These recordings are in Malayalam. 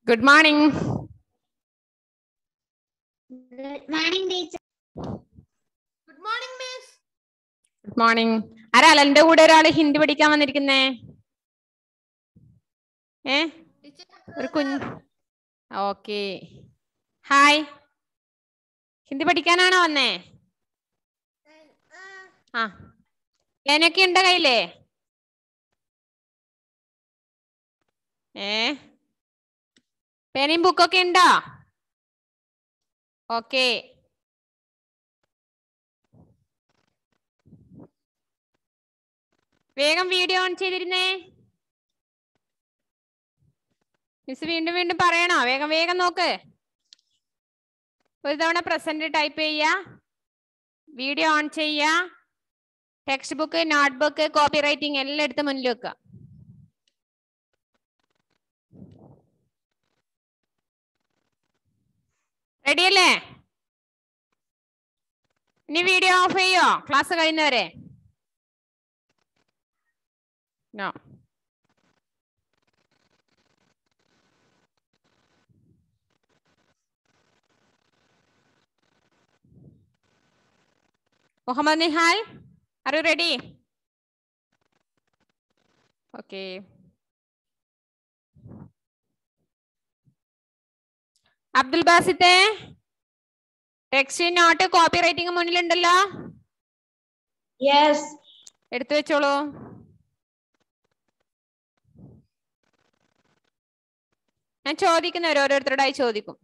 Good morning Good morning, teacher. Good morning miss good morning ആരാ അലന്റെ കൂടെ ഒരാള് ഹിന്ദി പഠിക്കാൻ വന്നിരിക്കുന്നേ ഏ ഒരു കുഞ്ഞ് ഓക്കെ ഹായ് ഹിന്ദി പഠിക്കാനാണോ വന്നേ ആ പേനയൊക്കെ ഉണ്ടോ കയ്യിലേ ഏ പേനയും ബുക്കൊക്കെ ഉണ്ടോ ഓക്കേ വേഗം വീഡിയോ ഓൺ ചെയ്തിരുന്നേ മിസ് വീണ്ടും വീണ്ടും പറയണോ വേഗം വേഗം നോക്ക് ഒരു തവണ പ്രസന്റ് ടൈപ്പ് ചെയ്യുക വീഡിയോ ഓൺ ചെയ്യുക text book note book copy writing എല്ലാം എടുത്ത് മുന്നിൽ വെക്കുക റെഡിയല്ലേ ഇനി വീഡിയോ ഓഫ് ചെയ്യോ ക്ലാസ് കഴിയുന്നവരെ no Muhammad Nihal are you ready okay Abdul ബാസിത്തെ ടെക്സ്റ്റ് നോട്ട് കോപ്പി റൈറ്റിംഗ് മുന്നിലുണ്ടല്ലോ Yes. എടുത്തു വെച്ചോളൂ ഞാൻ ചോദിക്കുന്നവർ ഓരോരുത്തരോടായി ചോദിക്കും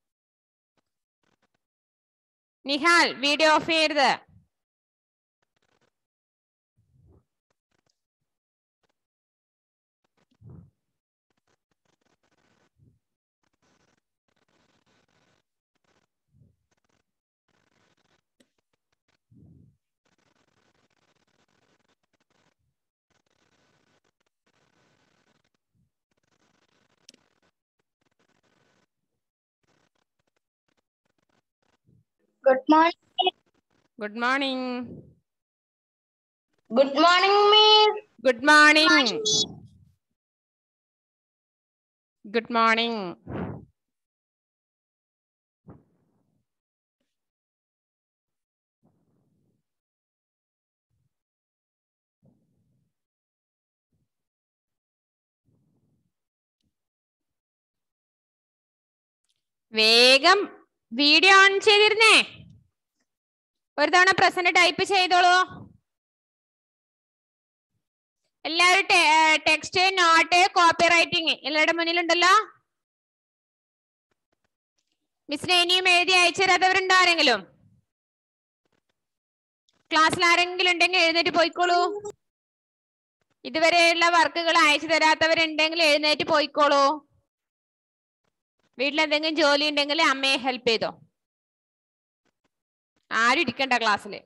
നിഹാൽ വീഡിയോ ഓഫ് ചെയ്യരുത് Good morning. Good morning Good morning, Miss. Good morning good morning വേഗം വീഡിയോ ഓൺ ചെയ്തിരുന്നേ ഒരു തവണ പ്രസന്റ് ടൈപ്പ് ചെയ്തോളൂ എല്ലാവരും ടെക്സ്റ്റ് നോട്ട് കോപ്പി റൈറ്റിംഗ് എല്ലാവരുടെ മുന്നിലുണ്ടല്ലോ മിസ്സിന് ഇനിയും എഴുതി അയച്ചു തരാത്തവരുണ്ടോ ആരെങ്കിലും ക്ലാസ്സിൽ ആരെങ്കിലും ഉണ്ടെങ്കിൽ എഴുന്നേറ്റ് പോയിക്കോളൂ ഇതുവരെയുള്ള വർക്കുകൾ അയച്ചു തരാത്തവരുണ്ടെങ്കിൽ എഴുന്നേറ്റ് പോയിക്കോളൂ വീട്ടിൽ എന്തെങ്കിലും ജോലി ഉണ്ടെങ്കിൽ അമ്മയെ ഹെൽപ്പ് ചെയ്തോ ആരും ഇരിക്കണ്ട ക്ലാസ്സിൽ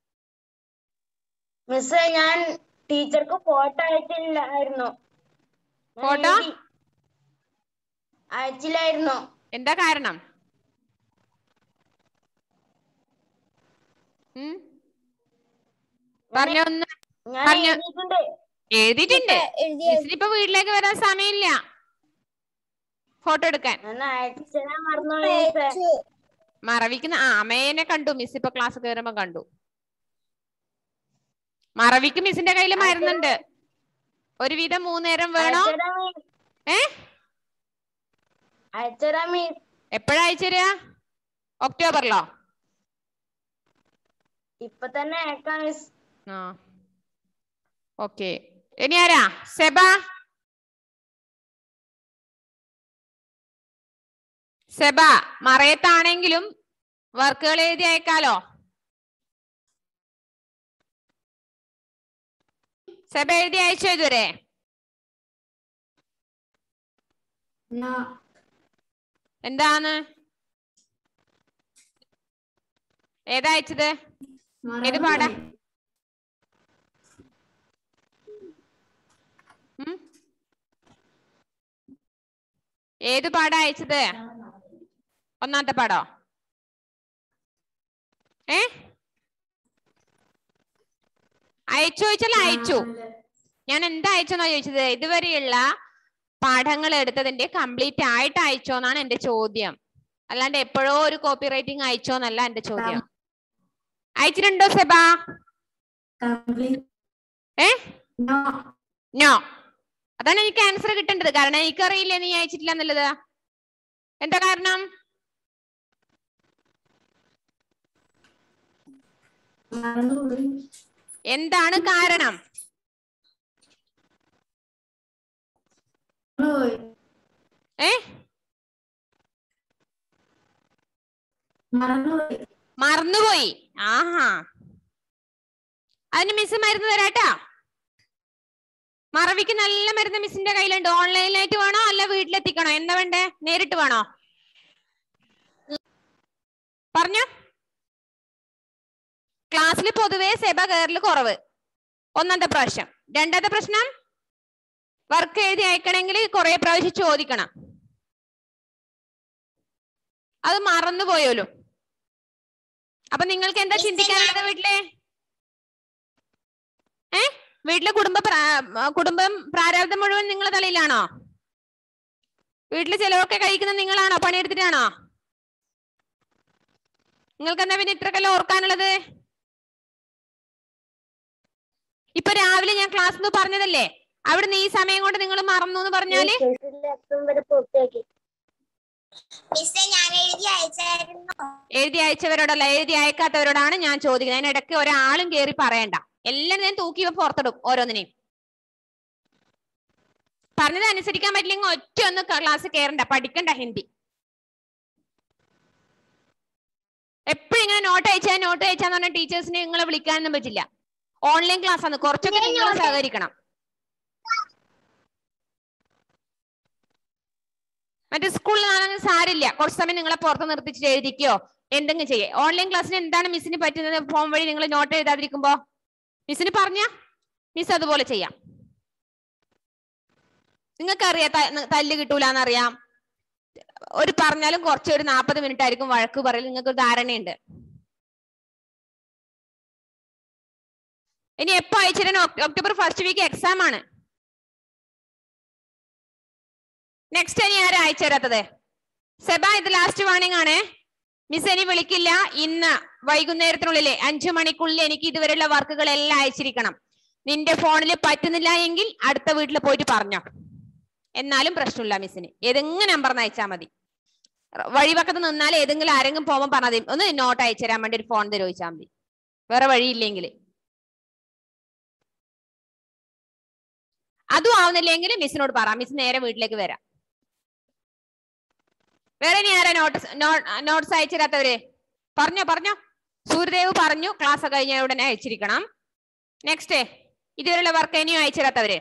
മിസ് ഞാൻ ടീച്ചർക്ക് ഫോട്ടോ അയച്ചില്ലായിരുന്നു ഞാൻ ഫോട്ടോ? എഴുതി. അയച്ചില്ലായിരുന്നു എന്താ കാരണം ഉം? പറഞ്ഞോ ഒന്ന് ഞാൻ പറഞ്ഞോ. എഴുതിയിട്ടുണ്ട് എഴുതിയിട്ടുണ്ട് മിസ്സിനിപ്പോ വീട്ടിലേക്ക് വരാൻ സമയമില്ല ഫോട്ടോ എടുക്കാൻ ഞാൻ അയച്ചുതരാൻ മറന്നുപോയി മിസ്സേ. മറവിക്കുന്ന ആ അമ്മേനെ കണ്ടു മിസ് ഇപ്പൊ ക്ലാസ് കയറുമ്പോ കണ്ടു മറവിക്ക് മിസ്സിന്റെ കയ്യിൽ മരുന്നുണ്ട് ഒരുവിധം മൂന്നേരം വേണോ അയച്ചുതരാം മിസ്. ഏ അയച്ചുതരാം മിസ് എപ്പോഴാ അയച്ചുതരിക ഒക്ടോബറിലോ ഇപ്പൊ തന്നെ അയക്കാം മിസ് ആ ഓക്കെ ഇനി ആരാ സെബ സെബ മറയത്താണെങ്കിലും വർക്കുകൾ എഴുതി അയക്കാലോ സെബ എഴുതി അയച്ചോ ഇതുവരെ എന്താണ് ഏതാ അയച്ചത് ഏത് പാടാ ഉം? ഏത് പാടാ അയച്ചത് ഒന്നാമത്തെ പാടോ ഏ അയച്ചു ചോദിച്ചാൽ അയച്ചു ഞാൻ എന്താ അയച്ചെന്നാ ചോദിച്ചത് ഇതുവരെയുള്ള പാഠങ്ങൾ എടുത്തതിന്റെ കംപ്ലീറ്റ് ആയിട്ട് അയച്ചോന്നാണ് എന്റെ ചോദ്യം അല്ലാണ്ട് എപ്പോഴോ ഒരു കോപ്പി റൈറ്റിംഗ് അയച്ചോന്നല്ല എന്റെ ചോദ്യം അയച്ചിട്ടുണ്ടോ സെബ Complete. ഏ No. നോ അതാണ് എനിക്ക് ആൻസർ കിട്ടേണ്ടത് കാരണം എനിക്കറിയില്ല നീ അയച്ചിട്ടില്ല എന്നുള്ളത് എന്താ കാരണം മറന്നുപോയി. എന്താണ് കാരണം മറന്നുപോയി. ഏ മറന്നുപോയി. മറന്നുപോയി ആഹാ അതിന് മിസ് മരുന്ന് തരാട്ടാ മറവിക്ക് നല്ല മരുന്ന് മിസ്സിന്റെ കയ്യിലുണ്ട് ഓൺലൈനിലായിട്ട് വേണോ അല്ല വീട്ടിലെത്തിക്കണോ എന്താ വേണ്ടേ നേരിട്ട് വേണോ പറഞ്ഞു ക്ലാസ്സിൽ പൊതുവേ സെബ കയറൽ കുറവ് ഒന്നാമത്തെ പ്രാവശ്യം രണ്ടാമത്തെ പ്രശ്നം വർക്ക് എഴുതി അയക്കണമെങ്കിൽ കുറെ പ്രാവശ്യം ചോദിക്കണം അത് മറന്നു പോയോലും അപ്പൊ നിങ്ങൾക്ക് എന്താ ചിന്തിക്കാനുള്ളത് വീട്ടിലെ ഏ വീട്ടിലെ കുടുംബ പ്രാ- ആ, കുടുംബം പ്രാരാബ്ദം മുഴുവൻ നിങ്ങളെ തലയിലാണോ വീട്ടില് ചിലവൊക്കെ കഴിക്കുന്നത് നിങ്ങളാണോ പണിയെടുത്തിട്ടാണോ നിങ്ങൾക്ക് എന്താ പിന്നെ ഇത്രക്കെല്ലാം ഓർക്കാനുള്ളത് ഇപ്പൊ രാവിലെ ഞാൻ ക്ലാസ് പറഞ്ഞതല്ലേ അവിടുന്ന് ഈ സമയം കൊണ്ട് നിങ്ങൾ മറന്നു എന്ന് പറഞ്ഞാല് എത്തും വരെ പൂർത്തിയാക്കി മിസ്സേ ഞാൻ എഴുതി അയച്ചായിരുന്നു എഴുതി അയച്ചവരോടല്ല എഴുതി അയക്കാത്തവരോടാണ് ഞാൻ ചോദിക്കുന്നത് അതിനിടയ്ക്ക് ഒരാളും കേറി പറയണ്ട എല്ലാം ഞാൻ തൂക്കി പുറത്തിടും ഓരോന്നിനെയും പറഞ്ഞത് അനുസരിക്കാൻ പറ്റില്ലെങ്കിൽ ഒറ്റ ഒന്ന് ക്ലാസ് കയറണ്ട പഠിക്കണ്ട ഹിന്ദി എപ്പോഴും ഇങ്ങനെ നോട്ട് അയച്ചാ നോട്ട് അയച്ചാന്ന് പറഞ്ഞ ടീച്ചേഴ്സിനെ നിങ്ങളെ വിളിക്കാനൊന്നും പറ്റില്ല ഓൺലൈൻ ക്ലാസ് ആണ് കുറച്ചൊക്കെ നിങ്ങൾ സഹകരിക്കണം മറ്റേ സ്കൂളിൽ ആണെങ്കിൽ സാരില്ല കുറച്ച് സമയം നിങ്ങളെ പുറത്ത് നിർത്തിച്ചിട്ട് എഴുതിക്കോ എന്തെങ്കിലും ചെയ്യേ ഓൺലൈൻ ക്ലാസ്സിന് എന്താണ് മിസ്സിന് പറ്റുന്നത് ഫോം വഴി നിങ്ങൾ നോട്ട് എഴുതാതിരിക്കുമ്പോ മിസ്സിന് പറഞ്ഞ മിസ് അതുപോലെ ചെയ്യാം നിങ്ങൾക്കറിയാം ത- തല്ല് കിട്ടൂലെന്നറിയാം ഒരു പറഞ്ഞാലും കുറച്ച് ഒരു നാൽപ്പത് മിനിറ്റ് ആയിരിക്കും വഴക്ക് പറയൽ നിങ്ങൾക്ക് ധാരണയുണ്ട് ഇനി എപ്പോ അയച്ചിട്ട് ഒക്ടോബർ ഫസ്റ്റ് വീക്ക് എക്സാം ആണ് നെക്സ്റ്റ് ഇനി ആരാ അയച്ചു തരാത്തത് സെബ ഇത് ലാസ്റ്റ് വാണിംഗ് ആണ് മിസ് ഇനി വിളിക്കില്ല ഇന്ന് വൈകുന്നേരത്തിനുള്ളിൽ അഞ്ചു മണിക്കുള്ളിൽ എനിക്ക് ഇതുവരെയുള്ള വർക്കുകൾ എല്ലാം അയച്ചിരിക്കണം നിന്റെ ഫോണിൽ പറ്റുന്നില്ല എങ്കിൽ അടുത്ത വീട്ടിൽ പോയിട്ട് പറഞ്ഞോ എന്നാലും പ്രശ്നമില്ല മിസ്സിന് ഏതെങ്കിലും നമ്പർ അയച്ചാൽ മതി വഴിവക്കത്ത് നിന്നാൽ ഏതെങ്കിലും ആരെങ്കിലും പോകുമ്പോൾ പറഞ്ഞാൽ മതി ഒന്ന് നോട്ട് അയച്ചു തരാൻ വേണ്ടി ഒരു ഫോൺ തരും ചോദിച്ചാൽ മതി വേറെ വഴിയില്ലെങ്കിൽ അതും ആവുന്നില്ലെങ്കിൽ മിസ്സിനോട് പറ മിസ് നേരെ വീട്ടിലേക്ക് വരാം വേറെ ഇനി ആരാ നോട്ട്സ് നോട്ട്സ് അയച്ചു തരാത്തവര് പറഞ്ഞോ പറഞ്ഞോ സൂര്യദേവ് പറഞ്ഞു ക്ലാസ് കഴിഞ്ഞ ഉടനെ അയച്ചിരിക്കണം നെക്സ്റ്റ് ഇതുവരെയുള്ള വർക്ക് ഇനിയും അയച്ചു തരാത്തവര്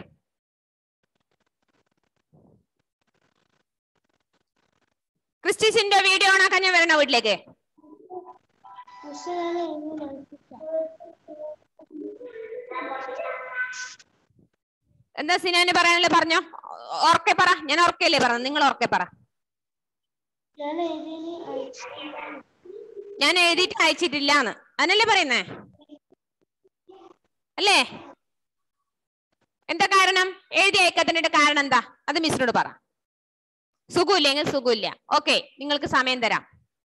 ക്രിസ്റ്റീസിന്റെ വീഡിയോ ഓണാക്കാൻ ഞാൻ വരണോ വീട്ടിലേക്ക് എന്താ സിനാന് പറയാനുള്ളത് പറഞ്ഞോ ഓർക്കെ പറ ഞാൻ ഓർക്കല്ലേ പറഞ്ഞു നിങ്ങൾ ഓർക്കെ പറ ഞാൻ എഴുതിയിട്ട് അയച്ചിട്ടില്ല എന്ന് അതല്ലേ പറയുന്നേ അല്ലേ എന്താ കാരണം എഴുതി അയക്കാത്തതിന്റെ കാരണം എന്താ അത് മിസ്സിനോട് പറ സുഖമില്ലെങ്കിൽ സുഖമില്ല ഓക്കെ നിങ്ങൾക്ക് സമയം തരാം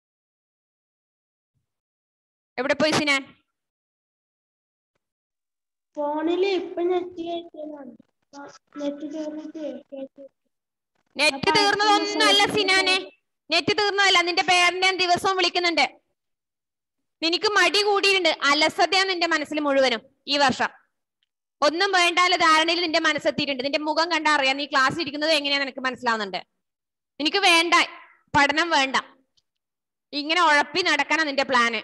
എവിടെ പോയി സിനാൻ ഫോണില് ഇപ്പൊ നെറ്റ് കയറ്റിയതാണ് നെറ്റ് തീർന്നിട്ട് കയറ്റി നെറ്റ് തീർന്നതൊന്നുമല്ല സിനാനെ നെറ്റ് തീർന്നതല്ല നിന്റെ പേരന്റ് ഞാൻ ദിവസവും വിളിക്കുന്നുണ്ട് നിനക്ക് മടി കൂടിയിട്ടുണ്ട് അലസതയാണ് നിന്റെ മനസ്സിൽ മുഴുവനും ഈ വർഷം ഒന്നും വേണ്ടാല ധാരണയിൽ നിന്റെ മനസ്സെത്തിയിട്ടുണ്ട് നിന്റെ മുഖം കണ്ടാ അറിയാം നീ ക്ലാസ്സിൽ ഇരിക്കുന്നത് എങ്ങനെയാ നിനക്ക് മനസ്സിലാവുന്നുണ്ട് നിനക്ക് വേണ്ട പഠനം വേണ്ട ഇങ്ങനെ ഉഴപ്പി നടക്കാനാ നിന്റെ പ്ലാന്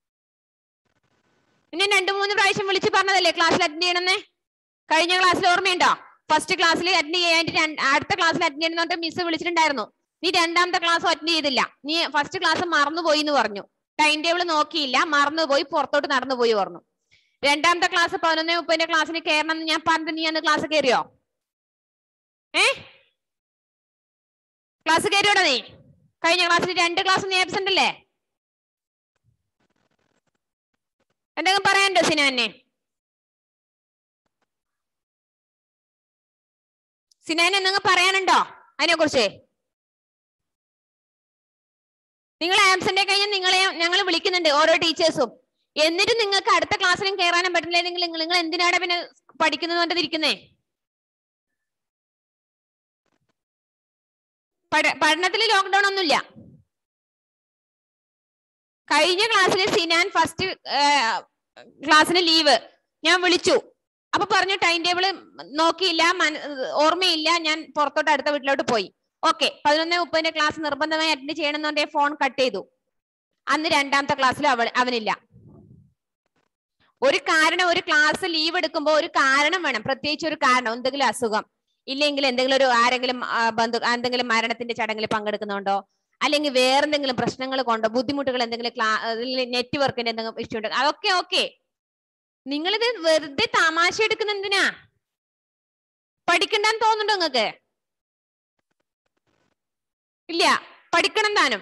നിന്നെ രണ്ടു മൂന്ന് പ്രാവശ്യം വിളിച്ച് പറഞ്ഞതല്ലേ ക്ലാസ്സിൽ അറ്റൻഡ് ചെയ്യണമെന്നേ കഴിഞ്ഞ ക്ലാസ്സിൽ ഓർമ്മയുണ്ടോ ഫസ്റ്റ് ക്ലാസ്സിൽ അറ്റൻഡ് ചെയ്യാനായിട്ട് രണ്ട്- അടുത്ത ക്ലാസ്സിൽ അറ്റൻഡ് ചെയ്യണമെന്ന് മിസ് വിളിച്ചിട്ടുണ്ടായിരുന്നു നീ രണ്ടാമത്തെ ക്ലാസ് അറ്റൻഡ് ചെയ്തില്ല നീ ഫസ്റ്റ് ക്ലാസ് മറന്നുപോയി എന്ന് പറഞ്ഞു ടൈം ടേബിൾ നോക്കിയില്ല മറന്നുപോയി പുറത്തോട്ട് നടന്നുപോയി പറഞ്ഞു രണ്ടാമത്തെ ക്ലാസ് പതിനൊന്നേ മുപ്പതിന്റെ ക്ലാസ്സിന് കയറണം എന്ന് ഞാൻ പറഞ്ഞിട്ട് നീ അന്ന് ക്ലാസ് കയറിയോ ഏ ക്ലാസ് കയറിയോടാ നീ കഴിഞ്ഞ ക്ലാസ്സിൽ രണ്ട് ക്ലാസ് നീ ആബ്സെന്റ് അല്ലേ എന്തെങ്കിലും പറയാനുണ്ടോ സിനാനെ സിനാൻ എന്തെങ്കിലും പറയാനുണ്ടോ അതിനെ കുറിച്ച് നിങ്ങൾ ആബ്സെന്റ് കഴിഞ്ഞാൽ നിങ്ങളെ ഞങ്ങൾ വിളിക്കുന്നുണ്ട് ഓരോ ടീച്ചേഴ്സും എന്നിട്ട് നിങ്ങൾക്ക് അടുത്ത ക്ലാസ്സിലും കയറാനും പറ്റില്ല നിങ്ങൾ നിങ്ങൾ എന്തിനാണ് പിന്നെ പഠിക്കുന്നത് പറഞ്ഞിരിക്കുന്നേ പഠനത്തിൽ ലോക്ക്ഡൌൺ ഒന്നുമില്ല കഴിഞ്ഞ ക്ലാസ്സിൽ സിനാൻ ഫസ്റ്റ് ക്ലാസ്സിന് ലീവ് ഞാൻ വിളിച്ചു അപ്പൊ പറഞ്ഞു ടൈം ടേബിൾ നോക്കിയില്ല മന- ഓർമ്മയില്ല ഞാൻ പുറത്തോട്ട് അടുത്ത വീട്ടിലോട്ട് പോയി ഓക്കെ പതിനൊന്ന് മുപ്പതിന്റെ ക്ലാസ് നിർബന്ധമായി അറ്റൻഡ് ചെയ്യണമെന്നുണ്ടെങ്കിൽ ഫോൺ കട്ട് ചെയ്തു അന്ന് രണ്ടാമത്തെ ക്ലാസ്സിൽ അവൾ അവനില്ല ഒരു കാരണം ഒരു ക്ലാസ് ലീവ് എടുക്കുമ്പോൾ ഒരു കാരണം വേണം പ്രത്യേകിച്ച് ഒരു കാരണം എന്തെങ്കിലും അസുഖം ഇല്ലെങ്കിൽ എന്തെങ്കിലും ഒരു ആരെങ്കിലും ആ, ബന്ധു എന്തെങ്കിലും മരണത്തിന്റെ ചടങ്ങിൽ പങ്കെടുക്കുന്നുണ്ടോ അല്ലെങ്കിൽ വേറെന്തെങ്കിലും പ്രശ്നങ്ങൾ കൊണ്ടോ ബുദ്ധിമുട്ടുകൾ എന്തെങ്കിലും ക്ലാ നെറ്റ്വർക്കിന്റെ എന്തെങ്കിലും ഇഷ്യൂ ഉണ്ട് അതൊക്കെ ഓക്കെ നിങ്ങളിത് വെറുതെ തമാശ എടുക്കുന്ന എന്തിനാ പഠിക്കണ്ടെന്ന് തോന്നുന്നുണ്ടോ നിങ്ങക്ക് ഇല്ല പഠിക്കണം താനും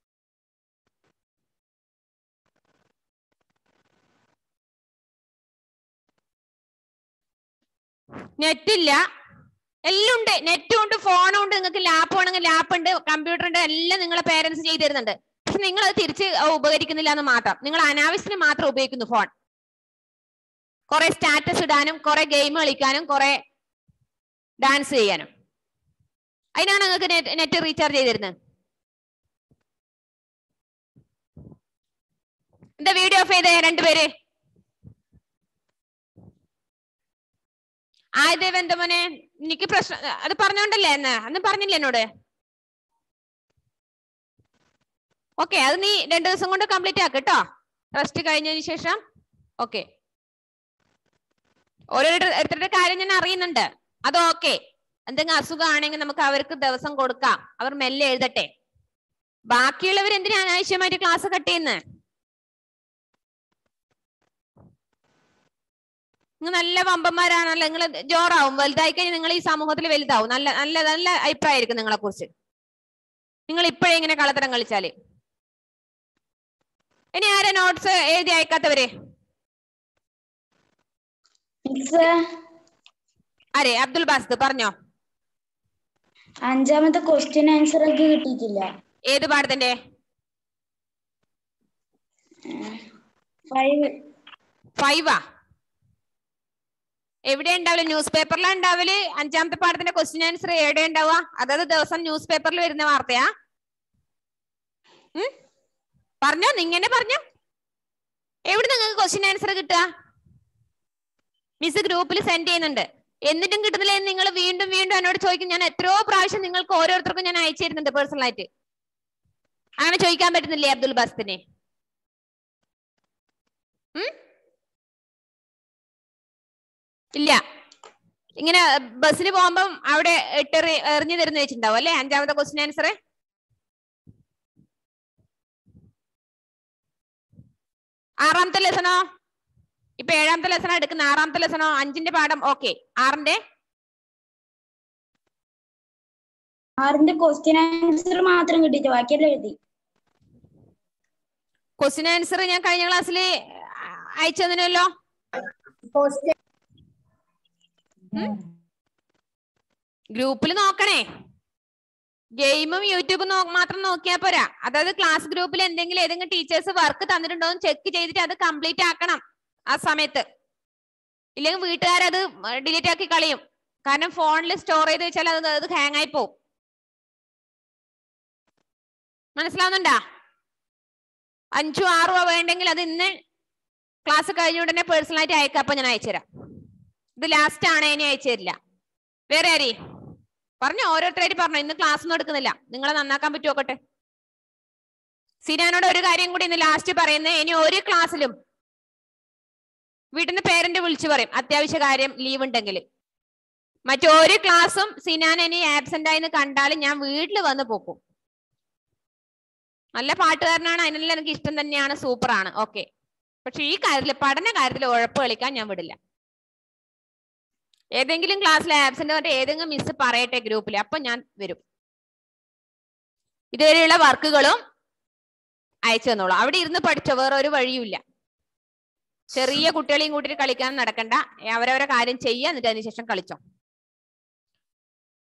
നെറ്റ് ഇല്ല എല്ലാം ഉണ്ട് നെറ്റും ഉണ്ട് ഫോണും ഉണ്ട് നിങ്ങൾക്ക് ലാപ്പ് വേണമെങ്കിൽ ലാപ്പ് ഉണ്ട് കമ്പ്യൂട്ടർ ഉണ്ട് എല്ലാം നിങ്ങളെ പേരൻസ് ചെയ്തു തരുന്നുണ്ട് പക്ഷെ നിങ്ങൾ അത് തിരിച്ച് അഹ് ഉപകരിക്കുന്നില്ല എന്ന് മാത്രം നിങ്ങൾ അനാവശ്യത്തിന് മാത്രം ഉപയോഗിക്കുന്നു ഫോൺ കുറെ സ്റ്റാറ്റസ് ഇടാനും കുറെ ഗെയിം കളിക്കാനും കുറെ ഡാൻസ് ചെയ്യാനും അതിനാണ് നിങ്ങൾക്ക് നെറ്റ് നെറ്റ് റീചാർജ് ചെയ്തിരുന്നത് എന്താ വീഡിയോ ഓഫ് ചെയ്തേ രണ്ടുപേര് ആയദേവ് എന്താ മോനെ എനിക്ക് പ്രശ്നം അത് പറഞ്ഞോണ്ടല്ലേ എന്ന് അന്ന് പറഞ്ഞില്ലേ എന്നോട് ഓക്കെ അത് നീ രണ്ടു ദിവസം കൊണ്ട് കംപ്ലീറ്റ് ആക്ക് കേട്ടോ റെസ്റ്റ് കഴിഞ്ഞതിന് ശേഷം ഓക്കെ ഓരോരുത്തരുടെ കാര്യം ഞാൻ അറിയുന്നുണ്ട് അത് ഓക്കെ എന്തെങ്കിലും അസുഖമാണെങ്കിൽ നമുക്ക് അവർക്ക് ദിവസം കൊടുക്കാം അവർ മെല്ലെ എഴുതട്ടെ ബാക്കിയുള്ളവർ എന്തിനാ അനാവശ്യമായിട്ട് ക്ലാസ് കട്ട് ചെയ്യുന്നത് നിങ്ങൾ നല്ല വമ്പന്മാരാണല്ലോ നിങ്ങൾ ജോറാവും വലുതായി കഴിഞ്ഞാൽ നിങ്ങൾ ഈ സമൂഹത്തിൽ വലുതാവും നല്ല നല്ല നല്ല അഭിപ്രായമായിരിക്കും നിങ്ങളെ കുറിച്ച് നിങ്ങൾ ഇപ്പോഴേ ഇങ്ങനെ കളത്തരം കളിച്ചാല് ഇനി ആരാ നോട്ട്സ് എഴുതി അയക്കാത്തവര് മിസ് ആരെ അബ്ദുൽ ബാസിദ് പറഞ്ഞോ അഞ്ചാമത്തെ ക്വസ്റ്റ്യൻ ആൻസർ ഒക്കെ കിട്ടിയിട്ടില്ല ഏത് പാഠത്തിന്റെ ഫൈവ് ഫൈവാ എവിടെ ഉണ്ടാവില്ല ന്യൂസ് പേപ്പറിലാ ഉണ്ടാവല് അഞ്ചാമത്തെ പാഠത്തിന്റെ ക്വസ്റ്റ്യൻ ആൻസർ എവിടെ ഉണ്ടാവുക അതായത് ദിവസം ന്യൂസ് പേപ്പറിൽ വരുന്ന വാർത്തയാ ഉം? പറഞ്ഞോ നിങ്ങനെ പറഞ്ഞോ എവിടെ നിങ്ങൾക്ക് ക്വസ്റ്റ്യൻ ആൻസർ കിട്ടുക മിസ് ഗ്രൂപ്പിൽ സെൻഡ് ചെയ്യുന്നുണ്ട് എന്നിട്ടും കിട്ടുന്നില്ല എന്ന് നിങ്ങൾ വീണ്ടും വീണ്ടും എന്നോട് ചോദിക്കും ഞാൻ എത്രയോ പ്രാവശ്യം നിങ്ങൾക്ക് ഓരോരുത്തർക്കും ഞാൻ അയച്ചു തരുന്നുണ്ട് പേഴ്സണൽ ആയിട്ട് അങ്ങനെ ചോദിക്കാൻ പറ്റുന്നില്ലേ അബ്ദുൽ ബാസ്തിനെ ഉം ഇല്ല ഇങ്ങനെ ബസ്സിന് പോകുമ്പം അവിടെ ഇട്ട് എറിഞ്ഞു തരുന്ന വെച്ചിട്ടുണ്ടാവും അല്ലെ അഞ്ചാമത്തെ ക്വസ്റ്റ്യൻ ആൻസർ ആറാമത്തെ ലെസണോ ഇപ്പൊ ഏഴാമത്തെ ലെസണോ എടുക്കുന്ന ആറാമത്തെ ലെസണോ അഞ്ചിന്റെ പാഠം ഓക്കെ ആറിന്റെ ആറിന്റെ ക്വസ്റ്റ്യൻ ആൻസർ മാത്രം കിട്ടിയിട്ട് ബാക്കിയെല്ലാം എഴുതി ക്വസ്റ്റ്യൻ ആൻസർ ഞാൻ കഴിഞ്ഞ ക്ലാസ്സിൽ അയച്ചു തന്നിനല്ലോ ഗ്രൂപ്പിൽ നോക്കണേ ഗെയിമും യൂട്യൂബും നോ- മാത്രം നോക്കിയാൽ പോരാ അതായത് ക്ലാസ് ഗ്രൂപ്പിൽ എന്തെങ്കിലും ഏതെങ്കിലും ടീച്ചേഴ്സ് വർക്ക് തന്നിട്ടുണ്ടോ എന്ന് ചെക്ക് ചെയ്തിട്ട് അത് കംപ്ലീറ്റ് ആക്കണം ആ സമയത്ത് ഇല്ലെങ്കിൽ വീട്ടുകാരത് ഡിലീറ്റ് ആക്കി കളയും കാരണം ഫോണിൽ സ്റ്റോർ ചെയ്ത് വെച്ചാൽ അത് അത് ഹാങ് ആയി പോവും മനസ്സിലാവുന്നുണ്ടാ അഞ്ചു ആറോ വേണ്ടെങ്കിൽ അത് ഇന്ന് ക്ലാസ് കഴിഞ്ഞ ഉടനെ പേഴ്സണൽ ആയിട്ട് അയക്കാം അപ്പൊ ഞാൻ അയച്ചുതരാം ഇത് ലാസ്റ്റ് ആണ് ഇനി അയച്ചു തരില്ല വേറെ ആരി പറഞ്ഞു ഓരോരുത്തരായിട്ട് പറഞ്ഞു ഇന്ന് ക്ലാസ് ഒന്നും എടുക്കുന്നില്ല നിങ്ങളെ നന്നാക്കാൻ പറ്റുമോക്കട്ടെ സിനാനോട് ഒരു കാര്യം കൂടി ഇന്ന് ലാസ്റ്റ് പറയുന്നത് ഇനി ഒരു ക്ലാസ്സിലും വീട്ടിൽ നിന്ന് പേരന്റ് വിളിച്ചു പറയും അത്യാവശ്യ കാര്യം ലീവ് ഉണ്ടെങ്കിൽ മറ്റൊരു ക്ലാസ്സും സിനാൻ ഇനി ആബ്സെന്റ് ആയിന്ന് കണ്ടാലും ഞാൻ വീട്ടിൽ വന്ന് പോക്കും നല്ല പാട്ടുകാരനാണ് അതിനെല്ലാം എനിക്ക് ഇഷ്ടം തന്നെയാണ് സൂപ്പറാണ് ഓക്കെ പക്ഷെ ഈ കാര്യത്തിൽ പഠന കാര്യത്തിൽ ഉഴപ്പ് കളിക്കാൻ ഞാൻ വിടില്ല ഏതെങ്കിലും ക്ലാസ്സിൽ ആബ്സെന്റ് പറഞ്ഞിട്ട് ഏതെങ്കിലും മിസ് പറയട്ടെ ഗ്രൂപ്പിൽ അപ്പൊ ഞാൻ വരും ഇതുവരെയുള്ള വർക്കുകളും അയച്ചു തന്നോളൂ അവിടെ ഇരുന്ന് പഠിച്ചോ വേറെ ഒരു വഴിയുമില്ല ചെറിയ കുട്ടികളെയും കൂട്ടിയിട്ട് കളിക്കാൻ നടക്കണ്ട അവരവരെ കാര്യം ചെയ്യുക എന്നിട്ട് അതിനുശേഷം കളിച്ചോ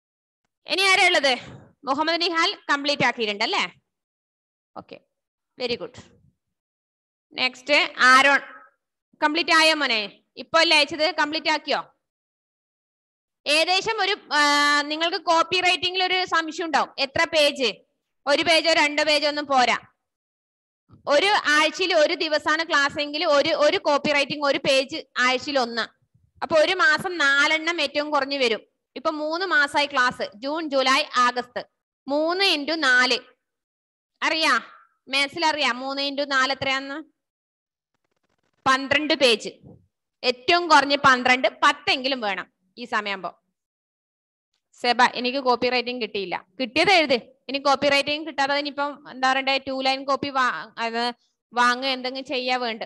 ഇനി ആരാ ഉള്ളത് മുഹമ്മദ് നിഹാൽ കംപ്ലീറ്റ് ആക്കിയിട്ടുണ്ട് അല്ലേ okay very good next Aaron complete ആയോ മോനെ ഇപ്പൊ അല്ലേ അയച്ചത് കംപ്ലീറ്റ് ആക്കിയോ ഏകദേശം ഒരു ആ, നിങ്ങൾക്ക് കോപ്പി റൈറ്റിംഗിൽ ഒരു സംശയം ഉണ്ടാവും എത്ര പേജ് ഒരു പേജോ രണ്ട് പേജോ ഒന്നും പോരാ ഒരു ആഴ്ചയിൽ ഒരു ദിവസമാണ് ക്ലാസ് എങ്കിൽ ഒരു ഒരു കോപ്പി റൈറ്റിംഗ് ഒരു പേജ് ആഴ്ചയിൽ ഒന്ന് അപ്പൊ ഒരു മാസം നാലെണ്ണം ഏറ്റവും കുറഞ്ഞു വരും ഇപ്പൊ മൂന്ന് മാസമായി ക്ലാസ് ജൂൺ ജൂലൈ ആഗസ്റ്റ് മൂന്ന് ഇൻറ്റു നാല് അറിയാ മാത്സിൽ അറിയാം മൂന്ന് ഇൻറ്റു നാല് എത്രയാന്ന് പന്ത്രണ്ട് പേജ് ഏറ്റവും കുറഞ്ഞ് പന്ത്രണ്ട് പത്തെങ്കിലും വേണം ഈ സമയമാകുമ്പോ സെബ എനിക്ക് കോപ്പി റൈറ്റിംഗ് കിട്ടിയില്ല കിട്ടിയത് എഴുത് ഇനി കോപ്പി റൈറ്റിംഗ് കിട്ടാതെ ഇനിയിപ്പം എന്താ പറയണ്ടേ ടു ലൈൻ കോപ്പി അത് വാങ്ങുക എന്തെങ്കിലും ചെയ്യാ വേണ്ട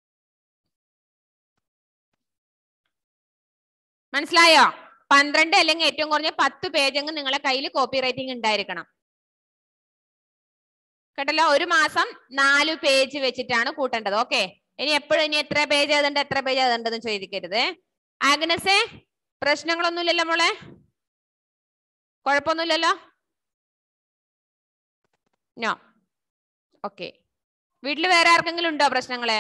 മനസ്സിലായോ പന്ത്രണ്ട് അല്ലെങ്കിൽ ഏറ്റവും കുറഞ്ഞ പത്ത് പേജെങ്കിലും നിങ്ങളെ കയ്യിൽ കോപ്പി റൈറ്റിംഗ് ഉണ്ടായിരിക്കണം കേട്ടല്ലോ ഒരു മാസം നാല് പേജ് വെച്ചിട്ടാണ് കൂട്ടേണ്ടത് ഓക്കെ ഇനി എപ്പോഴും ഇനി എത്ര പേജ് എഴുതണ്ട എത്ര പേജ് എഴുതണ്ടെന്ന് ചോദിക്കരുത് ആഗ്നസേ പ്രശ്നങ്ങളൊന്നുമില്ലല്ലോ മോളെ കുഴപ്പമൊന്നുമില്ലല്ലോ നോ ഓക്കെ വീട്ടിൽ വേറെ ആർക്കെങ്കിലും ഉണ്ടോ പ്രശ്നങ്ങളെ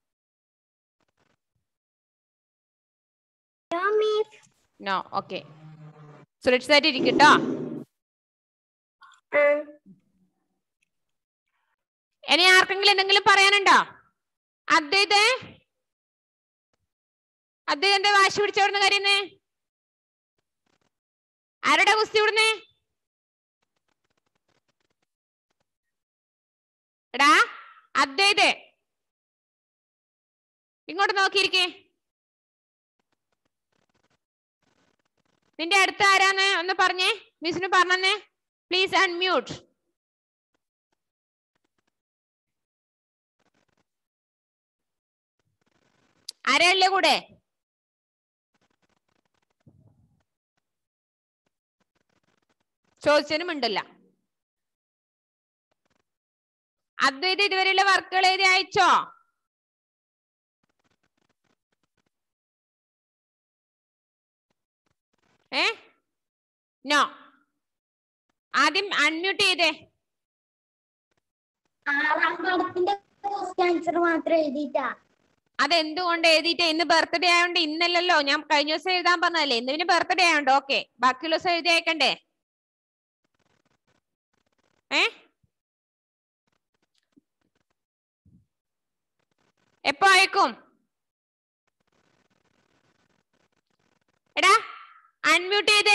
നോ ഓക്കെ സുരക്ഷിതായിട്ട് ഇരിക്കട്ടോ ഇനി ആർക്കെങ്കിലും എന്തെങ്കിലും പറയാനുണ്ടോ അദ്ദേഹത്തെ അദ്ദേഹം എന്താ വാശി പിടിച്ചവിടുന്ന കാര്യന്നേ ആരുടെ കുസ്തി വിടുന്നേ എടാ അദ്ദേഹത്തെ ഇങ്ങോട്ട് നോക്കിയിരിക്കേ നിന്റെ അടുത്ത് ആരാന്ന് ഒന്ന് പറഞ്ഞേ മിസ്സിന് പറഞ്ഞേ പ്ലീസ് അൺമ്യൂട്ട് ആരാളില്ലേ കൂടെ ചോദിച്ചതിനും ഉണ്ടല്ല അദ്വൈത് ഇതുവരെയുള്ള വർക്കുകൾ എഴുതി അയച്ചോ ഏ നോ ആദ്യം അൺമ്യൂട്ട് ചെയ്തേ ആറാം പാഠത്തിന്റെ ക്വസ്റ്റ്യൻ ആൻസർ മാത്രം എഴുതിയിട്ടാ അതെന്തുകൊണ്ട് എഴുതിയിട്ട് ഇന്ന് ബർത്ത്ഡേ ആയതുകൊണ്ട് ഇന്നല്ലല്ലോ ഞാൻ കഴിഞ്ഞ ദിവസം എഴുതാൻ പറഞ്ഞതല്ലേ ഇന്ന് പിന്നെ ബർത്ത്ഡേ ആയതുകൊണ്ട് ഓക്കെ ബാക്കിയുള്ള ദിവസം എഴുതി അയക്കണ്ടേ ഏ എപ്പോ അയക്കും എടാ അൺമ്യൂട്ട് ചെയ്തേ